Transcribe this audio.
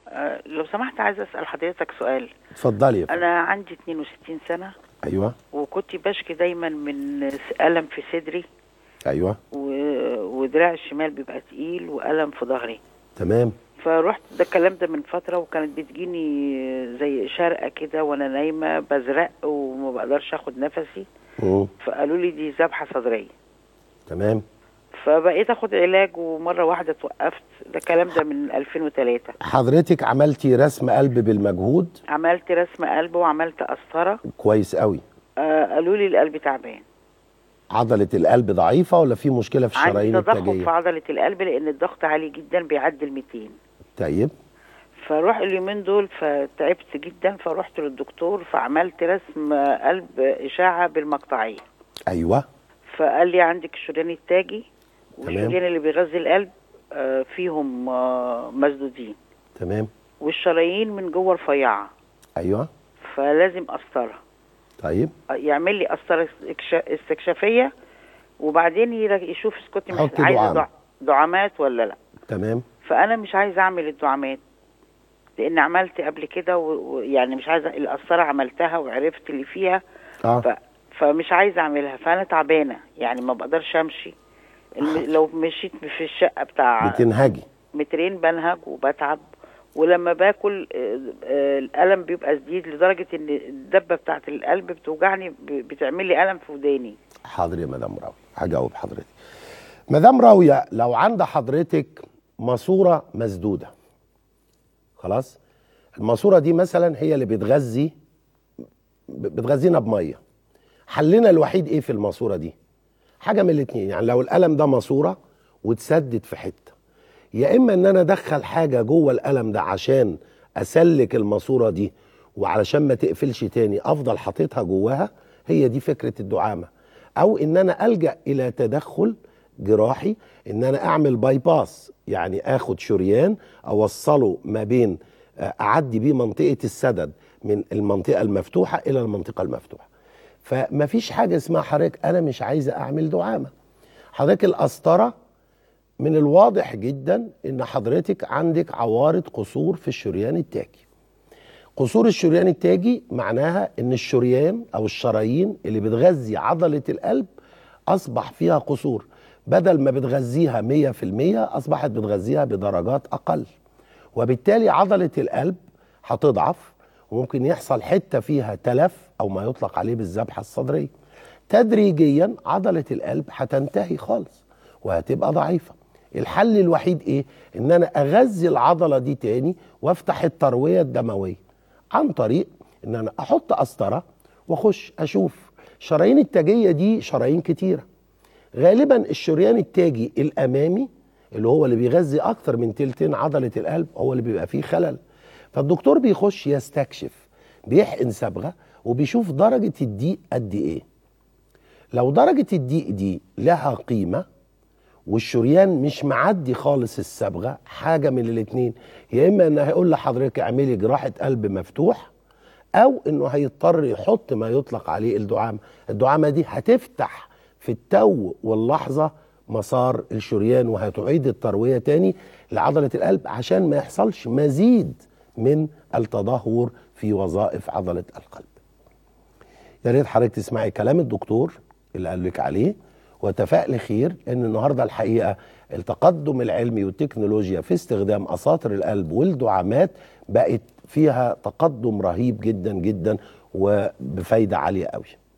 آه، لو سمحت عايزه اسال حضرتك سؤال اتفضلي يا فندم انا عندي 62 سنه ايوه وكنت بشكي دايما من الم في صدري ايوه و- ودراع الشمال بيبقى تقيل والم في ظهري تمام فرحت ده الكلام ده من فتره وكانت بتجيني زي شرقه كده وانا نايمه بزرق وما بقدرش اخد نفسي مم. فقالوا لي دي ذبحه صدريه تمام فبقيت اخد علاج ومره واحده توقفت ده الكلام ده من 2003 حضرتك عملتي رسم قلب بالمجهود عملت رسم قلب وعملت قسطره كويس قوي آه قالوا لي القلب تعبان عضله القلب ضعيفه ولا في مشكله في عندي الشرايين تضخم التاجيه في عضله القلب لان الضغط عالي جدا بيعدي ال 200 طيب فروح اليومين دول فتعبت جدا فرحت للدكتور فعملت رسم قلب اشاعه بالمقطعيه ايوه فقال لي عندك الشريان التاجي تمام. والشريان اللي بيغذي القلب آه، فيهم آه، مسدودين تمام والشرايين من جوه رفيعه ايوه فلازم قسطره طيب يعمل لي قسطره استكشا- استكشافيه وبعدين يرا- يشوف اذا كنت حط مح- عايزه دعامة. دع- دعامات ولا لا تمام فانا مش عايزه اعمل الدعامات لان عملت قبل كده و- ويعني مش عايزه القسطره عملتها وعرفت اللي فيها اه ف... فمش عايزه اعملها فانا تعبانه يعني ما بقدرش امشي الم... لو مشيت في الشقه بتاع بتنهجي مترين بنهج وبتعب ولما باكل آه، آه، الالم بيبقى شديد لدرجه ان الدبه بتاعت القلب بتوجعني ب- بتعمل لي الم في وداني حاضر يا مدام راوية هجاوب حضرتك مدام راوية لو عند حضرتك ماسورة مسدودة خلاص الماسورة دي مثلا هي اللي بتغذي ب- بتغذينا بمية حلنا الوحيد ايه في الماسورة دي حاجة من الاتنين يعني لو القلم ده ماسورة وتسدد في حتة يا اما ان انا ادخل حاجة جوه القلم ده عشان اسلك الماسورة دي وعلشان ما تقفلش تاني افضل حاططها جواها هي دي فكرة الدعامة او ان انا الجأ الى تدخل جراحي ان انا اعمل باي باس يعني اخد شريان اوصله ما بين آه، اعدي بيه منطقة السدد من المنطقة المفتوحة الى المنطقة المفتوحة فمفيش حاجة اسمها حضرتك انا مش عايزة اعمل دعامة حضرتك القسطرة من الواضح جدا ان حضرتك عندك عوارض قصور في الشريان التاجي قصور الشريان التاجي معناها ان الشريان او الشرايين اللي بتغذي عضلة القلب اصبح فيها قصور بدل ما بتغذيها 100% اصبحت بتغذيها بدرجات اقل وبالتالي عضلة القلب هتضعف وممكن يحصل حتة فيها تلف او ما يطلق عليه بالذبحة الصدرية تدريجيا عضلة القلب هتنتهي خالص وهتبقى ضعيفة الحل الوحيد ايه ان انا اغذي العضلة دي تاني وافتح التروية الدموية عن طريق ان انا احط قسطرة واخش اشوف شرايين التاجية دي شرايين كتيرة غالبا الشريان التاجي الامامي اللي هو اللي بيغذي اكتر من تلتين عضلة القلب هو اللي بيبقى فيه خلل فالدكتور بيخش يستكشف بيحقن صبغة وبيشوف درجة الضيق قد ايه لو درجة الضيق دي لها قيمة والشريان مش معدي خالص الصبغة حاجة من الاتنين يا إما إنه هيقول لحضرتك اعملي جراحة قلب مفتوح أو إنه هيضطر يحط ما يطلق عليه الدعامة الدعامة دي هتفتح في التو واللحظة مسار الشريان وهتعيد التروية تاني لعضلة القلب عشان ما يحصلش مزيد من التدهور في وظائف عضلة القلب يا ريت حضرتك تسمعي كلام الدكتور اللي قال لك عليه وتفائلي خير ان النهارده الحقيقه التقدم العلمي والتكنولوجيا في استخدام اساطر القلب والدعامات بقت فيها تقدم رهيب جدا جدا وبفايده عاليه قوي